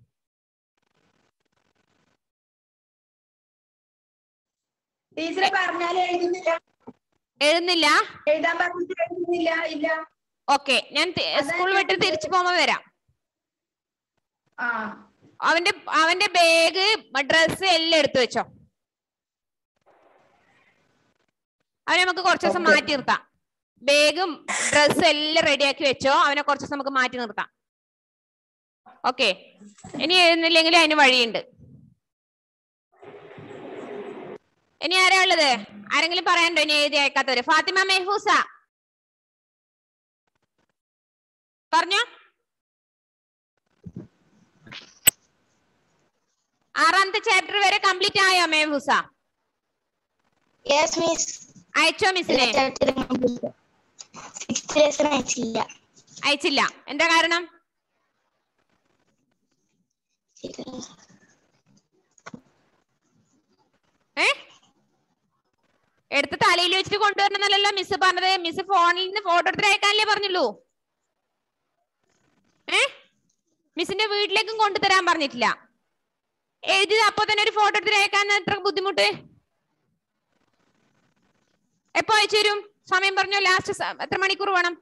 ടീച്ചറെ പറഞ്ഞാൽ എഴുതുന്നില്ല എഴുതുന്നില്ല എഴുതാൻ പറഞ്ഞിട്ട് എഴുതുന്നില്ല ഇല്ല ഓക്കെ ഞാൻ സ്കൂൾ വിട്ട് തിരിച്ചു പോകുമ്പോ വരാം ആ അവന്റെ അവന്റെ ബാഗ് ഡ്രസ്സ് എല്ലാം എടുത്തു വെച്ചോ അവനെ നമുക്ക് കുറച്ച് ദിവസം Okay. മാറ്റി നിർത്താം ബാഗും ഡ്രസ്സും എല്ലാം റെഡിയാക്കി വെച്ചോ അവനെ കുറച്ച് ദിവസം നമുക്ക് മാറ്റി നിർത്താം ഓക്കെ ഇനി എഴുന്നില്ലെങ്കിൽ അതിന് വഴിയുണ്ട് ഇനി ആരാ ഉള്ളത് ആരെങ്കിലും പറയാനുണ്ടോ ഇനി എഴുതി അയക്കാത്തവര് ഫാത്തിമ മെഹൂസ പറഞ്ഞോ ആറാമത്തെ ചാപ്റ്റർ വരെ കംപ്ലീറ്റ് ആയോ മെഹൂസ യെസ് മിസ് അയച്ചോ മിസ്സിനെ സിക്സ് ലെസൺ അയച്ചില്ല അയച്ചില്ല എന്താ കാരണം ഏ എടുത്ത് തലയിൽ വെച്ചിട്ട് കൊണ്ടുവരണമെന്നല്ലല്ലോ മിസ് പറഞ്ഞത് മിസ് ഫോണിൽ നിന്ന് ഫോട്ടോ എടുത്തിട്ട് അയക്കാനല്ലേ പറഞ്ഞുള്ളൂ ഏ മിസ്സിന്റെ വീട്ടിലേക്കും കൊണ്ടുതരാൻ പറഞ്ഞിട്ടില്ല എഴുതിയത് അപ്പൊ തന്നെ ഒരു ഫോട്ടോ എടുത്തിട്ട് അയക്കാൻ എത്ര ബുദ്ധിമുട്ട് എപ്പോ അയച്ചു തരും സമയം പറഞ്ഞോ ലാസ്റ്റ് എത്ര മണിക്കൂർ വേണം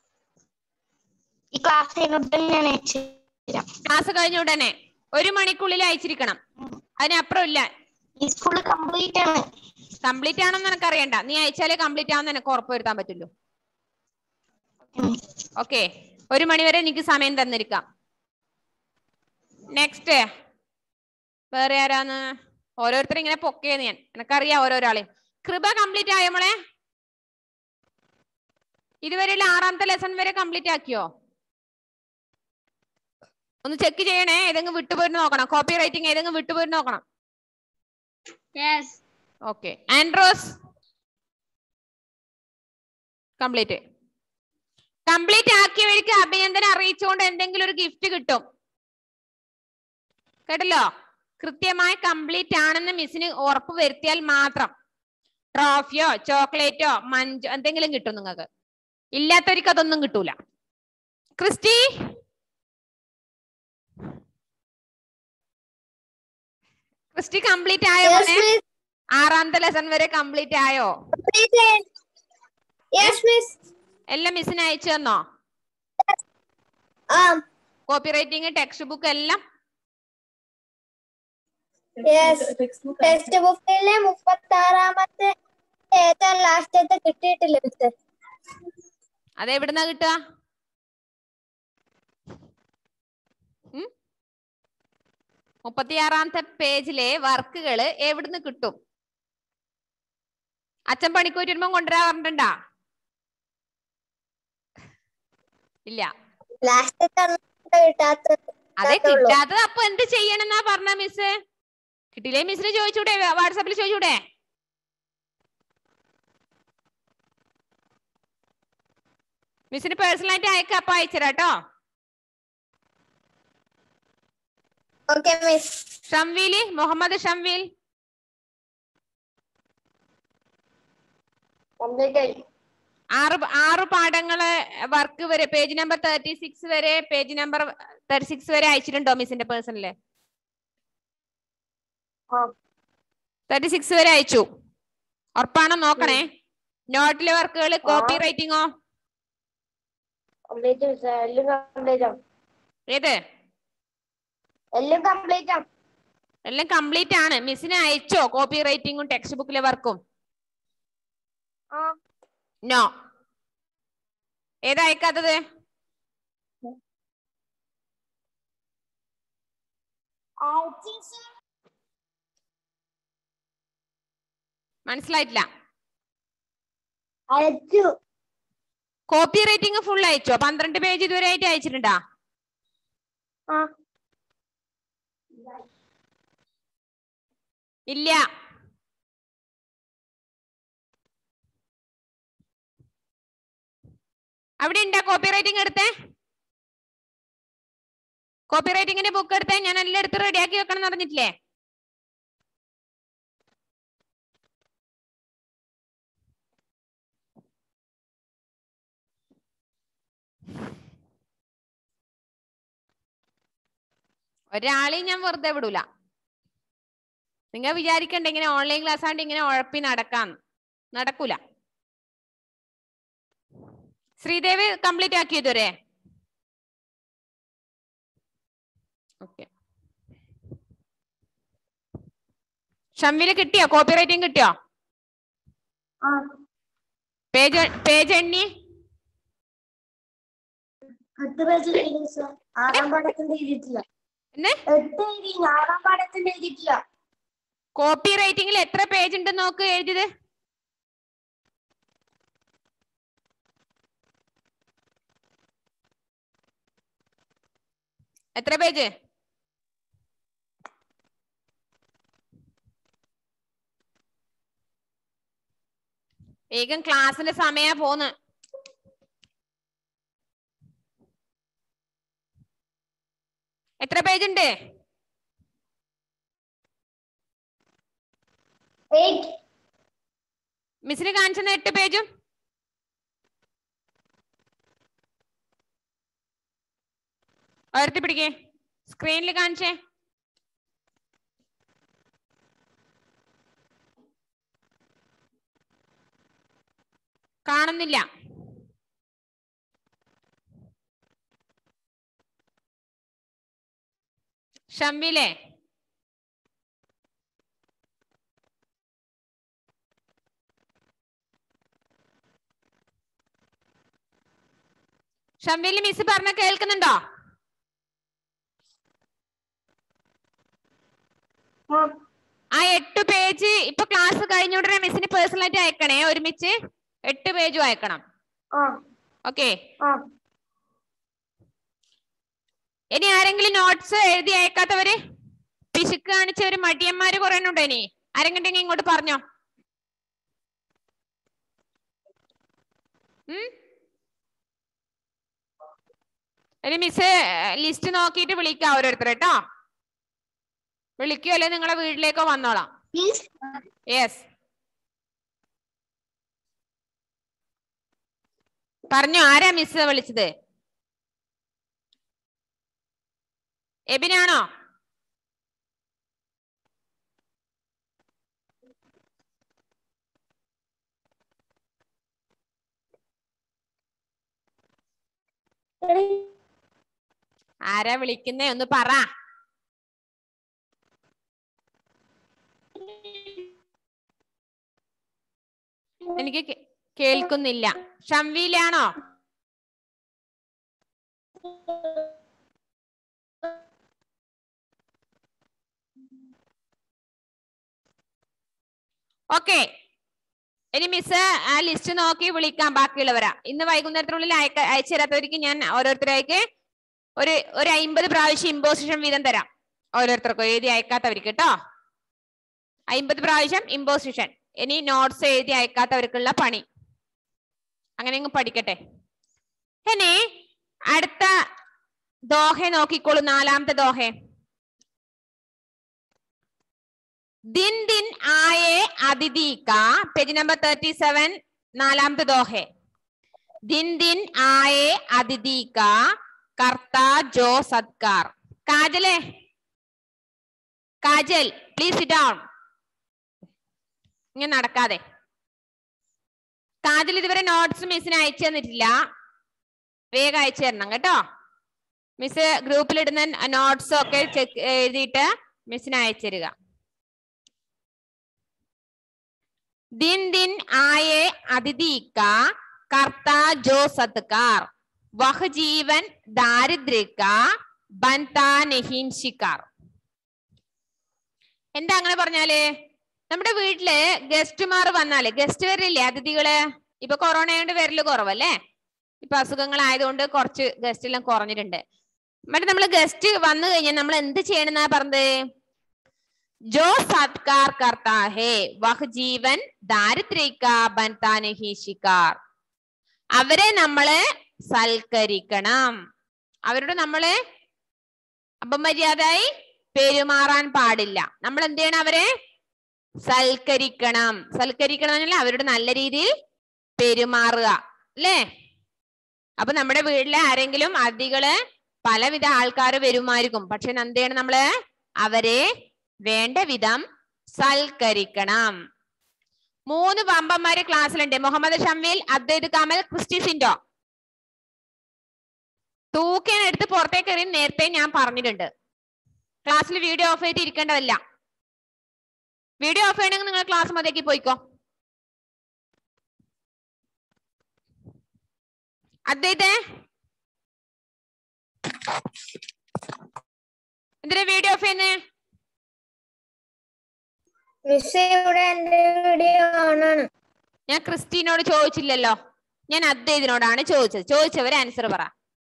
ഈ ക്ലാസ് കഴിഞ്ഞിട്ട് ഞാൻ അയച്ചു തരാം ക്ലാസ് കഴിഞ്ഞ ഉടനെ ഒരു മണിക്കുള്ളിൽ അയച്ചിരിക്കണം അതിനപ്പുറം ഇല്ല ഈ സ്കൂള് കംപ്ലീറ്റ് ആണ് കംപ്ലീറ്റ് ആണെന്ന് എനിക്ക് അറിയണ്ട നീ അയച്ചാലേ കംപ്ലീറ്റ് ആവുന്ന എനിക്ക് ഉറപ്പ് വരുത്താൻ പറ്റുള്ളൂ ഓക്കെ ഒരു മണിവരെ എനിക്ക് സമയം തന്നിരിക്കാം നെക്സ്റ്റ് വേറെ ആരാന്ന് ഓരോരുത്തർ ഇങ്ങനെ പൊക്കേന്ന് ഞാൻ എനിക്കറിയാം ഓരോരാളെയും കൃപ കംപ്ലീറ്റ് ആയോ മോളെ ഇതുവരെയുള്ള ആറാമത്തെ ലെസൺ വരെ കംപ്ലീറ്റ് ആക്കിയോ ഒന്ന് ചെക്ക് ചെയ്യണേ ഏതെങ്കിലും വിട്ടുപോയിട്ട് നോക്കണം കോപ്പി റൈറ്റിംഗ് ഏതെങ്കിലും വിട്ടുപോയിട്ട് നോക്കണം യെസ് ഓക്കെ ആൻഡ്രോസ് കംപ്ലീറ്റ് കംപ്ലീറ്റ് ആക്കിയവർക്ക് അഭിനന്ദനം അറിയിച്ചുകൊണ്ട് എന്തെങ്കിലും ഒരു ഗിഫ്റ്റ് കിട്ടും കേട്ടല്ലോ കൃത്യമായി കംപ്ലീറ്റ് ആണെന്ന് മിസ്സിന് ഉറപ്പ് വരുത്തിയാൽ മാത്രം ട്രോഫിയോ ചോക്ലേറ്റോ മഞ്ചോ എന്തെങ്കിലും കിട്ടും നിങ്ങൾക്ക് ഇല്ലാത്തവർക്ക് അതൊന്നും കിട്ടൂല ക്രിസ്റ്റി ക്രിസ്റ്റി കംപ്ലീറ്റ് ആയോ മോനെ? ആറാമത്തെ ലെസൺ വരെ കംപ്ലീറ്റ് ആയോ യെസ് മിസ് എല്ലാം മിസ്സിന് അയച്ചു തന്നോ ആ കോപ്പി റൈറ്റിംഗ് ടെക്സ്റ്റ് ബുക്ക് എല്ലാം യെസ് ടെക്സ്റ്റ് ബുക്കിലെ മുപ്പത്തി ആറാമത്തെ ഏറ്റവും ലാസ്റ്റത്തെ കിട്ടിയിട്ടില്ല മിസ്റ്റർ അത് എവിടുന്നാ കിട്ടുക ഉം? മുപ്പത്തിയാറാമത്തെ പേജിലെ വർക്കുകൾ എവിടുന്ന് കിട്ടും അച്ഛൻ പണിക്കൂറ്റി വരുമ്പോ കൊണ്ടുവരാൻ പറഞ്ഞിട്ടുണ്ടാ ഇല്ല ലാസ്റ്റത്തെ കിട്ടാത്ത അതെ കിട്ടാത്തുള്ളൂ. കിട്ടാത്തത് അപ്പൊ എന്ത് ചെയ്യണമെന്നാ പറഞ്ഞ മിസ് കിട്ടിയില്ലേ മിസ്സിന് ചോദിച്ചൂടെ വാട്സാപ്പിൽ ചോദിച്ചൂടെ മിസ്സിന് പേഴ്സണൽ ആയിട്ട് അയക്കാം അപ്പൊ അയച്ചുതരാട്ടോ okay miss Shamveel Muhammad Shamveel complete ആയി ആറ് പ- ആറ് പാഠങ്ങള് വർക്ക് വരെ പേജ് നമ്പർ തേർട്ടി സിക്സ് വരെ പേജ് നമ്പർ തേർട്ടി സിക്സ് വരെ അയച്ചിട്ടുണ്ടോ മിസ്സിന്റെ പേഴ്സണല് ആ. തേർട്ടി സിക്സ് വരെ അയച്ചു ഉറപ്പാണോ നോക്കണേ നോട്ടിലെ വർക്കുകൾ കോപ്പി റൈറ്റിങ്ങോ കംപ്ലീറ്റ് മിസ് എല്ലാം കംപ്ലീറ്റ് ആണ് ഏത് എല്ലാം കംപ്ലീറ്റ് ആണ് എല്ലാം കംപ്ലീറ്റ് ആണ് മിസ്സിന് അയച്ചോ കോപ്പി റൈറ്റിങ്ങും ടെക്സ്റ്റ് ബുക്കിലെ വർക്കും ആ നോ ഏതാ അയക്കാത്തത് മനസ്സിലായിട്ടില്ല അയച്ചു കോപ്പി റൈറ്റിംഗ് ഫുൾ അയച്ചോ പന്ത്രണ്ട് പേജ് ഇതുവരെ ആയിട്ട് അയച്ചിട്ടുണ്ടാ ആ ഇല്ല അവിടെ ഉണ്ടാ കോപ്പി റൈറ്റിംഗ് എടുത്തേ കോപ്പി റൈറ്റിംഗിന്റെ ബുക്ക് എടുത്തേ ഞാൻ എല്ലാം എടുത്ത് റെഡിയാക്കി വെക്കണം എന്ന് പറഞ്ഞിട്ടില്ലേ ഒരാളെയും ഞാൻ വെറുതെ വിടൂല നിങ്ങൾ വിചാരിക്കണ്ട ഇങ്ങനെ ഓൺലൈൻ ക്ലാസ് ആണ്ട് ഇങ്ങനെ ഉഴപ്പി നടക്കാന്ന് നടക്കൂല ശ്രീദേവി കംപ്ലീറ്റ് ആക്കിയോ ഇതുവരെ ഓക്കെ ഷംവില് കിട്ടിയോ കോപ്പി റൈറ്റിംഗ് കിട്ടിയോ ആ പേജ് പേജ് എണ്ണി എട്ട് പേജ് എഴുതി സർ ആറാം പാഠത്തിന്റെ എഴുതിയിട്ടില്ല എന്ന് എട്ട് എഴുതി ആറാം പാഠത്തിന്റെ എഴുതിയിട്ടില്ല കോപ്പി റൈറ്റിംഗിൽ എത്ര പേജ് ഉണ്ട് നോക്ക് എഴുതിയത് എത്ര പേജ് വേഗം ക്ലാസ്സിന്റെ സമയ പോന്ന് എത്ര പേജ് ഉണ്ട് എയ്റ്റ് മിസ്സിന് കാണിച്ചെന്ന എട്ട് പേജും ഉയർത്തി പിടിക്കേ സ്ക്രീനിൽ കാണിച്ചേ കാണുന്നില്ല ഷമ്മിലെ ഷമ്മില് മിസ് പറഞ്ഞ കേൾക്കുന്നുണ്ടോ ആ ആ എട്ട് പേജ് ഇപ്പൊ ക്ലാസ് കഴിഞ്ഞ ഉടനെ മിസ്സിന് പേഴ്സണൽ ആയിട്ട് അയക്കണേ ഒരുമിച്ച് എട്ട് പേജും അയക്കണം ആ ഓക്കെ ആ ഇനി ആരെങ്കിലും നോട്ട്സ് എഴുതി അയക്കാത്തവര് പിശുക്ക് കാണിച്ചവര് മടിയന്മാര് കുറെ ഉണ്ടോ ഇനി ആരെങ്കിലും ഇങ്ങോട്ട് പറഞ്ഞോ ഉം ഇനി മിസ് ലിസ്റ്റ് നോക്കിയിട്ട് വിളിക്കാം ഓരോരുത്തർ കേട്ടോ വിളിക്കോ അല്ലെ നിങ്ങളെ വീട്ടിലേക്കോ വന്നോളാം യെസ് പറഞ്ഞോ ആരാ മിസ് വിളിച്ചത് എബിനാണോ ആരാ വിളിക്കുന്നേ ഒന്ന് പറ എനിക്ക് കേ- കേൾക്കുന്നില്ല ഷംവിയിലാണോ ഓക്കെ ഇനി മിസ് ആ ലിസ്റ്റ് നോക്കി വിളിക്കാം ബാക്കിയുള്ളവരാ ഇന്ന് വൈകുന്നേരത്തിനുള്ളിൽ അയക്ക അയച്ചു തരാത്തവർക്ക് ഞാൻ ഓരോരുത്തരേക്ക് ഒരു ഒരു അയിമ്പത് പ്രാവശ്യം ഇമ്പോസിഷൻ വീതം തരാം ഓരോരുത്തർക്കും എഴുതി അയക്കാത്തവർക്ക് കേട്ടോ അയിമ്പത് പ്രാവശ്യം ഇമ്പോസിഷൻ ഇനി നോട്ട്സ് എഴുതി അയക്കാത്തവർക്കുള്ള പണി അങ്ങനെ അങ്ങ് പഠിക്കട്ടെ ഇനി അടുത്ത ദോഹ നോക്കിക്കോളൂ നാലാമത്തെ ദോഹെ ദിൻ ദിൻ ആയേ അതിഥിക പേജ് നമ്പർ തേർട്ടി സെവൻ നാലാമത്തെ ദോഹെ ദിൻ ദിൻ ആയേ അതിഥിക കർത്ത ജോ സത്കാർ കാജലെ കാജൽ പ്ലീസ് ഡൗൺ ഇങ്ങനെ നടക്കാതെ കാജൽ ഇതുവരെ നോട്ട്സ് മിസ്സിന് അയച്ചു തന്നിട്ടില്ല വേഗം അയച്ചു തരണം കേട്ടോ മിസ് ഗ്രൂപ്പിൽ ഇടുന്ന നോട്ട്സ് ഒക്കെ ചെക്ക് എഴുതിയിട്ട് മിസ്സിന് അയച്ചു തരിക ദിൻ ദിൻ ആയേ അതിഥി का करता जो सत्कार वह जीवन दारिद्र्य का बनता नहीं शिकार എന്താ അങ്ങനെ പറഞ്ഞാല് നമ്മുടെ വീട്ടില് ഗസ്റ്റുമാർ വന്നാല് ഗസ്റ്റ് വരില്ലേ അതിഥികള് ഇപ്പൊ കൊറോണ ആയതുകൊണ്ട് വരല് കുറവല്ലേ ഇപ്പൊ അസുഖങ്ങൾ ആയതുകൊണ്ട് കുറച്ച് ഗസ്റ്റ് എല്ലാം കുറഞ്ഞിട്ടുണ്ട് മറ്റേ നമ്മള് ഗസ്റ്റ് വന്നു കഴിഞ്ഞാൽ നമ്മൾ എന്ത് ചെയ്യണമെന്നാ പറഞ്ഞത് जो सत्कार करता है वह जीवन दारिദ്ര്യ का बनता नहीं शिकार അവരെ നമ്മള് സൽക്കരിക്കണം അവരോട് നമ്മള് അപമര്യാദയായി പെരുമാറാൻ പാടില്ല നമ്മൾ എന്ത് ചെയ്യണം അവരെ സൽക്കരിക്കണം സൽക്കരിക്കണം എന്നല്ല അവരോട് നല്ല രീതിയിൽ പെരുമാറുക അല്ലേ അപ്പൊ നമ്മുടെ വീട്ടിലെ ആരെങ്കിലും അതികള് പലവിധ ആൾക്കാർ വരുമായിരിക്കും പക്ഷെ എന്ത് ചെയ്യണം നമ്മള് അവരെ വേണ്ട വിധം സൽക്കരിക്കണം മൂന്ന് വമ്പന്മാര് ക്ലാസ്സിലുണ്ട് മുഹമ്മദ് ഷമീൽ അദ്വൈത് കമൽ ക്രിസ്റ്റി സിൻഡോ തൂക്കാൻ എടുത്ത് പുറത്തേക്ക് എറിയും നേരത്തെ ഞാൻ പറഞ്ഞിട്ടുണ്ട് ക്ലാസ്സിൽ വീഡിയോ ഓഫ് ചെയ്ത് ഇരിക്കേണ്ടതല്ല വീഡിയോ ഓഫ് ചെയ്യണമെങ്കിൽ നിങ്ങൾ ക്ലാസ് മതിയാക്കി പോയിക്കോ അദ്വൈതേ എന്തിനാ വീഡിയോ ഓഫ് ചെയ്യുന്നേ മിസ് ഇവിടെ എന്റെ വീഡിയോ ഓണാണ് ഞാൻ ക്രിസ്റ്റീനോട് ചോദിച്ചില്ലല്ലോ ഞാൻ അദ്വൈതിനോടാണ് ചോദിച്ചത് ചോദിച്ചവരെ ആൻസർ പറ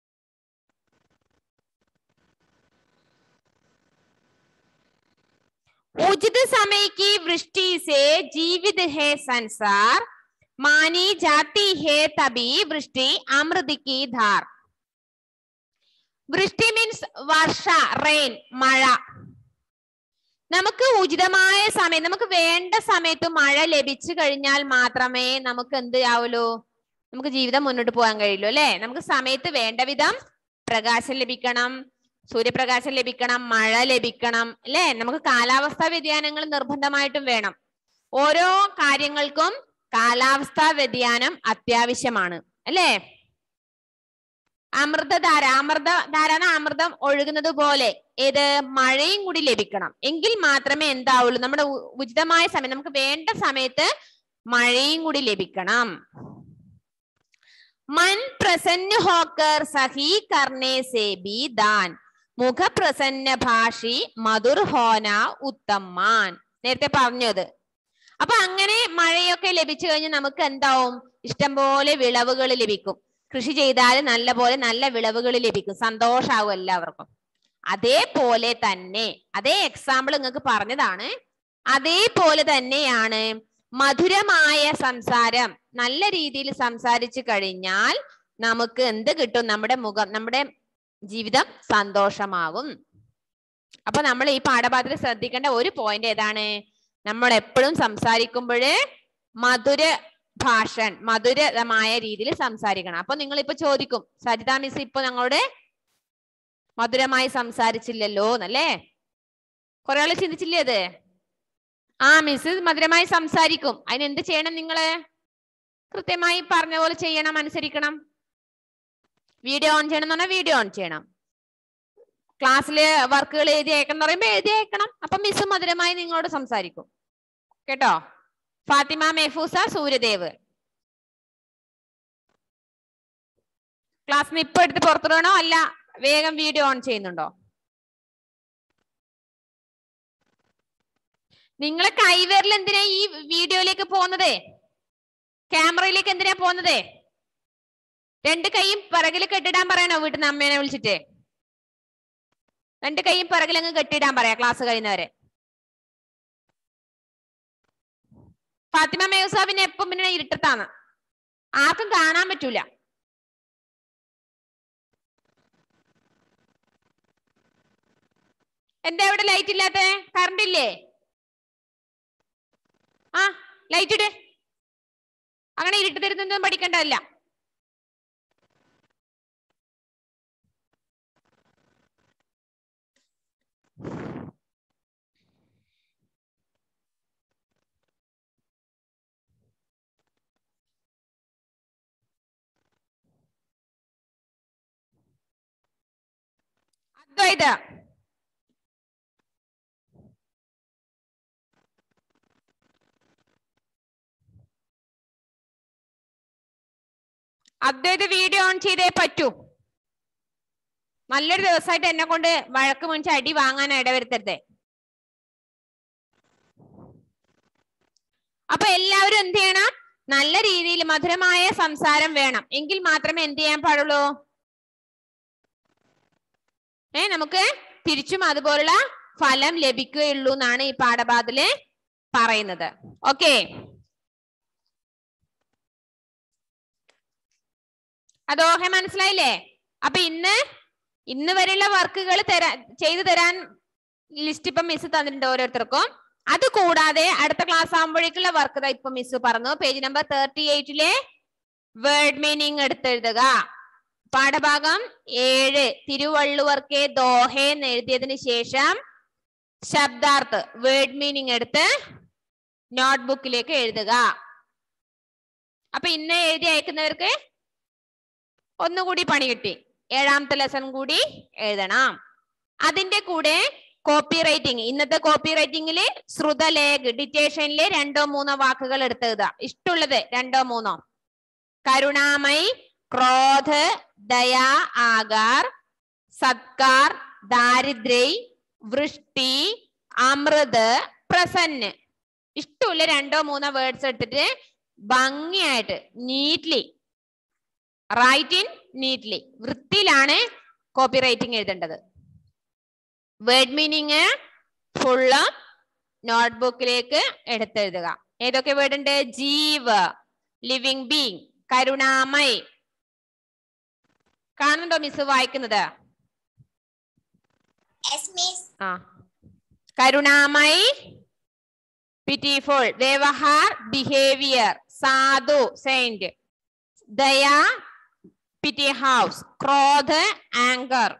उचित समय की वृष्टि से जीवित है संसार मानी जाती है तभी वृष्टि अमृत की धार വൃഷ്ടി മീൻസ് വർഷ റെയിൻ മഴ നമുക്ക് ഉചിതമായ സമയം നമുക്ക് വേണ്ട സമയത്ത് മഴ ലഭിച്ചു കഴിഞ്ഞാൽ മാത്രമേ നമുക്ക് എന്ത് ആവുള്ളൂ നമുക്ക് ജീവിതം മുന്നോട്ട് പോകാൻ കഴിയുള്ളൂ അല്ലെ നമുക്ക് സമയത്ത് വേണ്ട വിധം പ്രകാശം ലഭിക്കണം സൂര്യപ്രകാശം ലഭിക്കണം മഴ ലഭിക്കണം അല്ലെ നമുക്ക് കാലാവസ്ഥാ വ്യതിയാനങ്ങൾ നിർബന്ധമായിട്ടും വേണം ഓരോ കാര്യങ്ങൾക്കും കാലാവസ്ഥാ വ്യതിയാനം അത്യാവശ്യമാണ് അല്ലേ അമൃതധാര അമൃതധാര എന്ന അമൃതം ഒഴുകുന്നത് പോലെ ഏത് മഴയും കൂടി ലഭിക്കണം എങ്കിൽ മാത്രമേ എന്താവുള്ളൂ നമ്മുടെ ഉ- ഉചിതമായ സമയം നമുക്ക് വേണ്ട സമയത്ത് മഴയും കൂടി ലഭിക്കണം मन प्रसन्न होकर सही करने से भी दान മുഖ പ്രസന്ന ഭാഷി മധുർ ഹോന ഉത്തമ്മാൻ നേരത്തെ പറഞ്ഞത് അപ്പൊ അങ്ങനെ മഴയൊക്കെ ലഭിച്ചു കഴിഞ്ഞാൽ നമുക്ക് എന്താവും ഇഷ്ടംപോലെ വിളവുകൾ ലഭിക്കും കൃഷി ചെയ്താൽ നല്ല പോലെ നല്ല വിളവുകൾ ലഭിക്കും സന്തോഷാവും എല്ലാവർക്കും അതേപോലെ തന്നെ അതേ എക്സാമ്പിൾ നിങ്ങൾക്ക് പറഞ്ഞതാണ് അതേപോലെ തന്നെയാണ് മധുരമായ സംസാരം നല്ല രീതിയിൽ സംസാരിച്ചു കഴിഞ്ഞാൽ നമുക്ക് എന്ത് കിട്ടും നമ്മുടെ മുഖം നമ്മുടെ ജീവിതം സന്തോഷമാവും അപ്പൊ നമ്മൾ ഈ പാഠഭാഗത്തിൽ ശ്രദ്ധിക്കേണ്ട ഒരു പോയിന്റ് ഏതാണ് നമ്മൾ എപ്പോഴും സംസാരിക്കുമ്പോൾ മധുര ഭാഷൻ മധുരമായ രീതിയിൽ സംസാരിക്കണം അപ്പൊ നിങ്ങൾ ഇപ്പൊ ചോദിക്കും സരിത മിസ് ഇപ്പൊ ഞങ്ങളോട് മധുരമായി സംസാരിച്ചില്ലല്ലോ എന്നല്ലേ കുറെ ആള് ചിന്തിച്ചില്ലേ അത് ആ മിസ് മധുരമായി സംസാരിക്കും അതിന് എന്ത് ചെയ്യണം നിങ്ങള് കൃത്യമായി പറഞ്ഞ പോലെ ചെയ്യണം അനുസരിക്കണം വീഡിയോ ഓൺ ചെയ്യണം എന്ന് പറഞ്ഞാൽ വീഡിയോ ഓൺ ചെയ്യണം ക്ലാസ്സില് വർക്കുകൾ എഴുതി അയക്കണം എന്ന് പറയുമ്പോൾ എഴുതി അയക്കണം അപ്പൊ മിസ് മധുരമായി നിങ്ങളോട് സംസാരിക്കും കേട്ടോ ഫാത്തിമ മെഹഫൂസ സൂര്യദേവ് ക്ലാസ്സിന് ഇപ്പൊ എടുത്ത് പുറത്തുവിടണോ അല്ല വേഗം വീഡിയോ ഓൺ ചെയ്യുന്നുണ്ടോ നിങ്ങളെ കൈവിരൽ എന്തിനാ ഈ വീഡിയോയിലേക്ക് പോകുന്നത് ക്യാമറയിലേക്ക് എന്തിനാ പോകുന്നത് രണ്ട് കൈയും പിറകിൽ കെട്ടിടാൻ പറയണോ വീട്ടിൽ നിന്ന് അമ്മേനെ വിളിച്ചിട്ട് രണ്ട് കൈയും പിറകിൽ അങ്ങ് കെട്ടിടാൻ പറയാ ക്ലാസ് കഴിയുന്നവരെ ഫാത്തിമ മേസാബിനെ എപ്പം പിന്നെ ഇരുട്ടത്താണ് ആർക്കും കാണാൻ പറ്റൂല എന്താ ഇവിടെ ലൈറ്റ് ഇല്ലാത്ത കറണ്ട് ഇല്ലേ ആ ലൈറ്റ് ഇട് അങ്ങനെ ഇരുട്ട് തരുന്നൊന്നും പഠിക്കേണ്ടതല്ല അദ്വൈത അദ്വൈത വീഡിയോ ഓൺ ചെയ്തേ പറ്റൂ നല്ലൊരു ദിവസമായിട്ട് എന്നെ കൊണ്ട് വഴക്ക് മുൻച്ച് അടി വാങ്ങാൻ ഇടവരുത്തരുതേ അപ്പൊ എല്ലാവരും എന്ത് ചെയ്യണം നല്ല രീതിയിൽ മധുരമായ സംസാരം വേണം എങ്കിൽ മാത്രമേ എന്ത് ചെയ്യാൻ പാടുള്ളൂ ഏ നമുക്ക് തിരിച്ചും അതുപോലുള്ള ഫലം ലഭിക്കുകയുള്ളൂ എന്നാണ് ഈ പാഠഭാഗത്തില് പറയുന്നത് ഓക്കെ അതോഹെ മനസ്സിലായില്ലേ അപ്പൊ ഇന്ന് ഇന്ന് വരെയുള്ള വർക്കുകൾ തരാൻ ചെയ്തു തരാൻ ലിസ്റ്റ് ഇപ്പം മിസ് തന്നിട്ടുണ്ട് ഓരോരുത്തർക്കും അത് കൂടാതെ അടുത്ത ക്ലാസ് ആകുമ്പോഴേക്കുള്ള വർക്ക് ഇപ്പൊ മിസ് പറഞ്ഞു പേജ് നമ്പർ തേർട്ടി എയ്റ്റിലെ വേർഡ് മീനിങ് എടുത്തെഴുതുക പാഠഭാഗം ഏഴ് തിരുവള്ളുവർക്കെ ദോഹെ എന്ന് എഴുതിയതിന് ശേഷം ശബ്ദാർത്ഥ് വേർഡ് മീനിങ് എടുത്ത് നോട്ട്ബുക്കിലേക്ക് എഴുതുക അപ്പൊ ഇന്ന് എഴുതി അയക്കുന്നവർക്ക് ഒന്നുകൂടി പണി കിട്ടി ഏഴാമത്തെ ലെസൺ കൂടി എഴുതണം അതിന്റെ കൂടെ കോപ്പി റൈറ്റിംഗ് ഇന്നത്തെ കോപ്പി റൈറ്റിംഗില് ശ്രുതലേഖ് ഡിറ്റേഷനിലെ രണ്ടോ മൂന്നോ വാക്കുകൾ എടുത്തെഴുതുക ഇഷ്ടമുള്ളത് രണ്ടോ മൂന്നോ കരുണാമയ് ക്രോധ് ദയാ ആകാർ സത്കാർ ദാരിദ്ര്യ വൃഷ്ടി അമൃത് പ്രസന്ന് ഇഷ്ടമുള്ള രണ്ടോ മൂന്നോ വേർഡ്സ് എടുത്തിട്ട് ഭംഗിയായിട്ട് നീറ്റ്ലി റൈറ്റ് ഇൻ നീറ്റ്ലി വൃത്തിയിലാണ് കോപ്പി റൈറ്റിംഗ് എഴുതേണ്ടത് വേർഡ് മീനിങ് ഫുള്ള് നോട്ട്ബുക്കിലേക്ക് എടുത്തെഴുതുക ഏതൊക്കെ വേർഡ് ഉണ്ട് ജീവ് ലിവിങ് ബീങ് കരുണാമയ് കാണുന്നുണ്ടോ മിസ് വായിക്കുന്നത് ആ കരുണാമയ് പിറ്റിഫുൾ വ്യവഹാർ ബിഹേവിയർ സാധു സെയിന്റ് ദയ പിറ്റി ഹൗസ് ക്രോധ് ആങ്കർ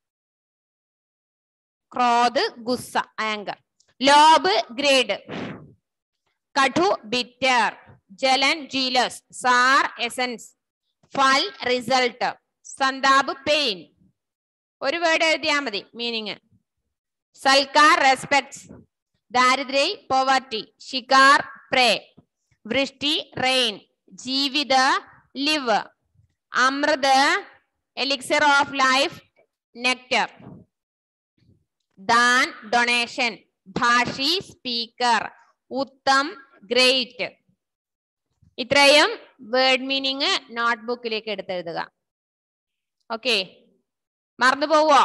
ക്രോധ് ഗുസ്സ ആങ്കർ ലോബ് ഗ്രേഡ് കഠു ബിറ്റർ ജലൻ ജീലസ് സാർ എസൻസ് ഫൽ റിസൾട്ട് സന്താബ് പെയിൻ ഒരു വേർഡ് എഴുതിയാൽ മതി മീനിങ് സൽക്കാർ റെസ്പെക്ട്സ് ദാരിദ്ര്യ പോവർട്ടി ഷിക്കാർ പ്രേ വൃഷ്ടി റെയിൻ ജീവിത ലിവ് അമൃത് എലിക്സർ ഓഫ് ലൈഫ് നെക്ടർ ദാൻ ഡൊണേഷൻ ഭാഷി സ്പീക്കർ ഉത്തം ഗ്രേറ്റ് ഇത്രയും വേർഡ് മീനിങ് നോട്ട്ബുക്കിലേക്ക് എടുത്തെഴുതുക ഓക്കെ മറന്നു പോവോ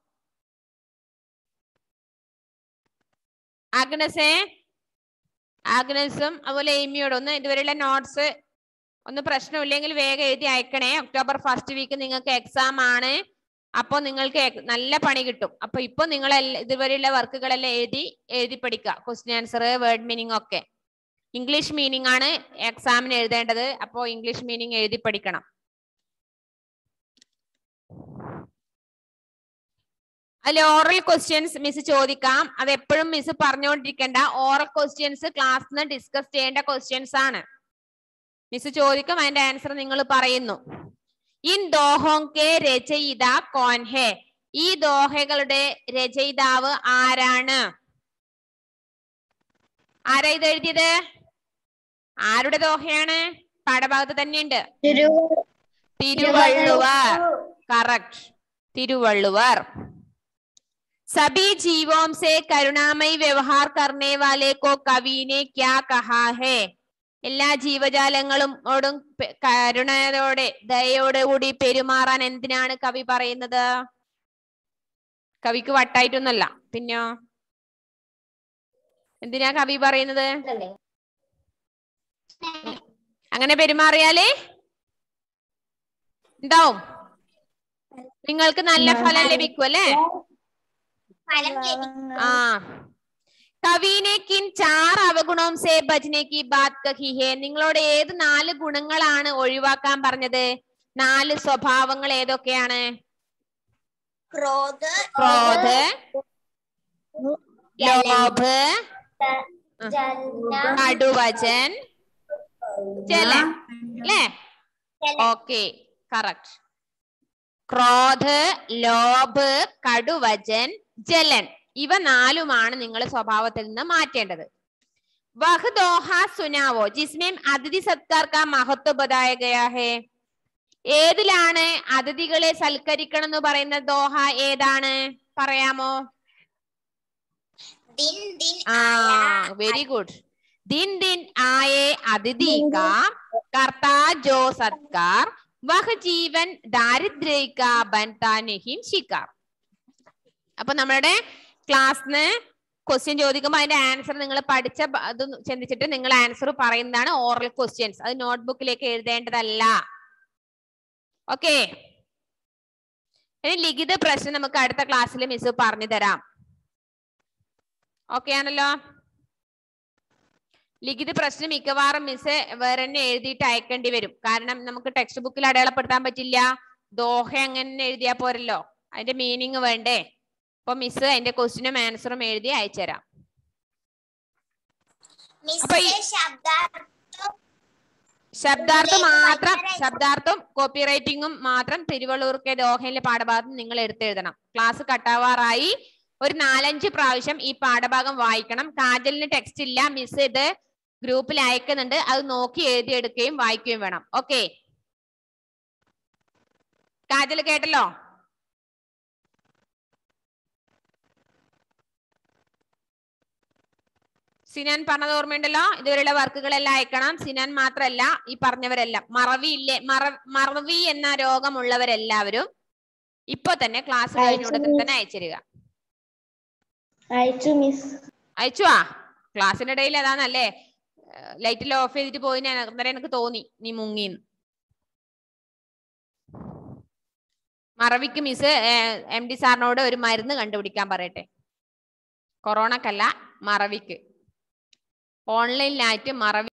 ആഗ്നസേ ആഗ്നസും അതുപോലെ എയ്മിയോടും ഒന്ന് ഇതുവരെയുള്ള നോട്ട്സ് ഒന്ന് പ്രശ്നമില്ലെങ്കിൽ വേഗം എഴുതി അയക്കണേ ഒക്ടോബർ ഫസ്റ്റ് വീക്ക് നിങ്ങൾക്ക് എക്സാം ആണ് അപ്പൊ നിങ്ങൾക്ക് എ- നല്ല പണി കിട്ടും അപ്പൊ ഇപ്പൊ നിങ്ങൾ ഇതുവരെയുള്ള വർക്കുകളെല്ലാം എഴുതി എഴുതി പഠിക്കുക ക്വസ്റ്റ്യൻ ആൻസർ വേർഡ് മീനിങ് ഒക്കെ ഇംഗ്ലീഷ് മീനിങ് ആണ് എക്സാമിന് എഴുതേണ്ടത് അപ്പോ ഇംഗ്ലീഷ് മീനിങ് എഴുതി പഠിക്കണം അതിൽ ഓറൽ ക്വസ്റ്റ്യൻസ് മിസ് ചോദിക്കാം അത് എപ്പോഴും മിസ് പറഞ്ഞുകൊണ്ടിരിക്കേണ്ട ഓറൽ ക്വസ്റ്റ്യൻസ് ക്ലാസ്സിന് ഡിസ്കസ് ചെയ്യേണ്ട ക്വസ്റ്റ്യൻസ് ആണ് മിസ് ചോദിക്കും അതിന്റെ ആൻസർ നിങ്ങൾ പറയുന്നു ഇൻ ദോഹോങ്കെ രചയിത കോൻ ഹെ ഈ ദോഹകളുടെ രചയിതാവ് ആരാണ് ആരാ ഇത് എഴുതിയത് ആരുടെ ദോഹയാണ് പാഠഭാഗത്ത് തന്നെയുണ്ട് തിരുവള്ളുവർ കറക്റ്റ് തിരുവള്ളുവർ सभी जीवों से करुणामय व्यवहार करने वाले को कवि ने क्या कहा है എല്ലാ ജീവജാലങ്ങളും ഓടും പെ- കരുണയോടെ ദയോടെ കൂടി പെരുമാറാൻ എന്തിനാണ് കവി പറയുന്നത് കവിക്ക് വട്ടായിട്ടൊന്നല്ല പിന്നെയോ എന്തിനാ കവി പറയുന്നത് അങ്ങനെ പെരുമാറിയാലേ ഉണ്ടാവും നിങ്ങൾക്ക് നല്ല ഫലം ലഭിക്കും അല്ലേ ആ കവീനെ കിൻ ചാർ അവഗുണവും സേ ബജ്നെ കി ബാത് കഹി ഹേ നിങ്ങളോട് ഏത് നാല് ഗുണങ്ങളാണ് ഒഴിവാക്കാൻ പറഞ്ഞത് നാല് സ്വഭാവങ്ങൾ ഏതൊക്കെയാണ് ക്രോധ് ക്രോധ് ലോഭ് കടുവചൻ ജലൻ അല്ലേ ഓക്കെ കറക്റ്റ് ക്രോധ് ലോഭ് കടുവചൻ ജലൻ ഇവ നാലുമാണ് നിങ്ങൾ സ്വഭാവത്തിൽ നിന്ന് മാറ്റേണ്ടത് വഹ് ദോഹ സുനാവോ ജിസ്മേം അതിഥി സത്കാർ കാ മഹത്വ ബതായ ഗയാ ഹേ ഏതിലാണ് അതിഥികളെ സൽക്കരിക്കണം എന്ന് പറയുന്ന ദോഹ ഏതാണ് പറയാമോ ദിൻ ദിൻ ആ വെരി ഗുഡ് दिन दिन आए अतिथि का करता जो सत्कार वह जीवन दारिद्र्य का बनता नहीं शिकार അപ്പൊ നമ്മുടെ ക്ലാസ്സിന് ക്വസ്റ്റ്യൻ ചോദിക്കുമ്പോൾ അതിന്റെ ആൻസർ നിങ്ങൾ പഠിച്ച ബ- അത് ചിന്തിച്ചിട്ട് നിങ്ങൾ ആൻസർ പറയുന്നതാണ് ഓറൽ ക്വസ്റ്റ്യൻസ് അത് നോട്ട്ബുക്കിലേക്ക് എഴുതേണ്ടതല്ല ഓക്കെ ഇനി ലിഖിത പ്രശ്നം നമുക്ക് അടുത്ത ക്ലാസ്സിൽ മിസ് പറഞ്ഞു തരാം ഓക്കെ ആണല്ലോ ലിഖിത പ്രശ്നം മിക്കവാറും മിസ് വേറെ തന്നെ എഴുതിയിട്ട് അയക്കേണ്ടി വരും കാരണം നമുക്ക് ടെക്സ്റ്റ് ബുക്കിൽ അടയാളപ്പെടുത്താൻ പറ്റില്ല ദോഹ അങ്ങനെ എഴുതിയാ പോരല്ലോ അതിന്റെ മീനിങ് വേണ്ടേ അപ്പൊ മിസ് അതിന്റെ ക്വസ്റ്റിനും ആൻസറും എഴുതി അയച്ചുതരാം അപ്പൊ ഈ- മിസ്സേ ശബ്ദാർത്ഥം ശബ്ദാർത്ഥം മാത്രം ശബ്ദാർത്ഥം കോപ്പി റൈറ്റിംഗും മാത്രം തിരുവള്ളൂർക്കെ ദോഹയിലെ പാഠഭാഗത്ത് നിങ്ങൾ എടുത്തെഴുതണം ക്ലാസ് കട്ടാവാറായി ഒരു നാലഞ്ച് പ്രാവശ്യം ഈ പാഠഭാഗം വായിക്കണം കാജലിന് ടെക്സ്റ്റ് ഇല്ല മിസ് ഇത് ഗ്രൂപ്പിൽ അയക്കുന്നുണ്ട് അത് നോക്കി എഴുതിയെടുക്കുകയും വായിക്കുകയും വേണം ഓക്കെ കാജൽ കേട്ടല്ലോ സിനാൻ പറഞ്ഞത് ഓർമ്മയുണ്ടല്ലോ ഇതുവരെയുള്ള വർക്കുകളെല്ലാം അയക്കണം സിനാൻ മാത്രമല്ല ഈ പറഞ്ഞവരെല്ലാം മറവി ഇല്ലേ മറ മറവി എന്ന രോഗമുള്ളവരെല്ലാവരും ഇപ്പൊ തന്നെ ക്ലാസ് കഴിഞ്ഞ ഉടനെ തന്നെ അയച്ചിരുക അയച്ചു മിസ് അയച്ചുവാ ക്ലാസ്സിന്റെ ഇടയിൽ അതാണല്ലേ ലൈറ്റിൽ ഓഫ് ചെയ്തിട്ട് പോയി ഞാൻ അന്നേരം എനിക്ക് തോന്നി നീ മുങ്ങിന്ന് മറവിക്ക് മിസ് എം ഡി സാറിനോട് ഒരു മരുന്ന് കണ്ടുപിടിക്കാൻ പറയട്ടെ കൊറോണക്കല്ല മറവിക്ക് ഓൺലൈനിലായിട്ട് മറവി